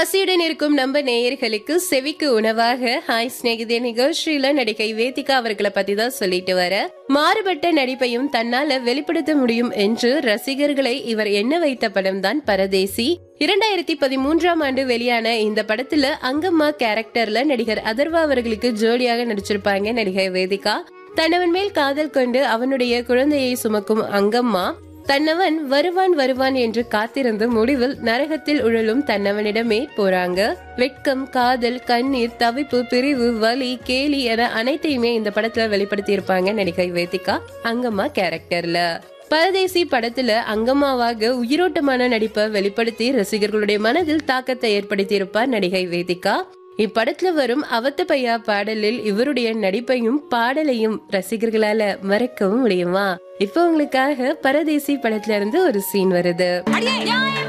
பசியுடன் இருக்கும் நம்ம நேயர்களுக்கு செவிக்கு உணவாக ஹாய் ஸ்நேகிதே நிகழ்ச்சியில நடிகை வேதிகா அவர்களை பத்தி தான் சொல்லிட்டு வர மாறுபட்ட நடிப்பையும் தன்னால வெளிப்படுத்த முடியும் என்று ரசிகர்களை இவர் எண்ண வைத்த படம் தான் பரதேசி இரண்டாயிரத்தி பதிமூன்றாம் ஆண்டு வெளியான இந்த படத்துல அங்கம்மா கேரக்டர்ல நடிகர் அதர்வா அவர்களுக்கு ஜோடியாக நடிச்சிருப்பாங்க நடிகை வேதிகா தன்னவன் மேல் காதல் கொண்டு அவனுடைய குழந்தையை சுமக்கும் அங்கம்மா தன்னவன் வருவான் வருவான் என்று காத்திருந்து முடிவில் நரகத்தில் உழலும் தன்னவனிடமே போறாங்க வெட்கம் காதல் கண்ணீர் தவிப்பு பிரிவு வலி கேலி என அனைத்தையுமே இந்த படத்துல வெளிப்படுத்தி இருப்பாங்க நடிகை வேதிகா அங்கம்மா கேரக்டர்ல பரதேசி படத்துல அங்கம்மாவாக உயிரோட்டமான நடிப்பை வெளிப்படுத்தி ரசிகர்களுடைய மனதில் தாக்கத்தை ஏற்படுத்தி இருப்பார் நடிகை வேதிகா இப்படத்துல வரும் அவத்த பையா பாடலில் இவருடைய நடிப்பையும் பாடலையும் ரசிகர்களால மறக்கவும் முடியுமா இப்ப உங்களுக்காக பரதேசி படத்துல இருந்து ஒரு சீன் வருது அடியே நியாயம்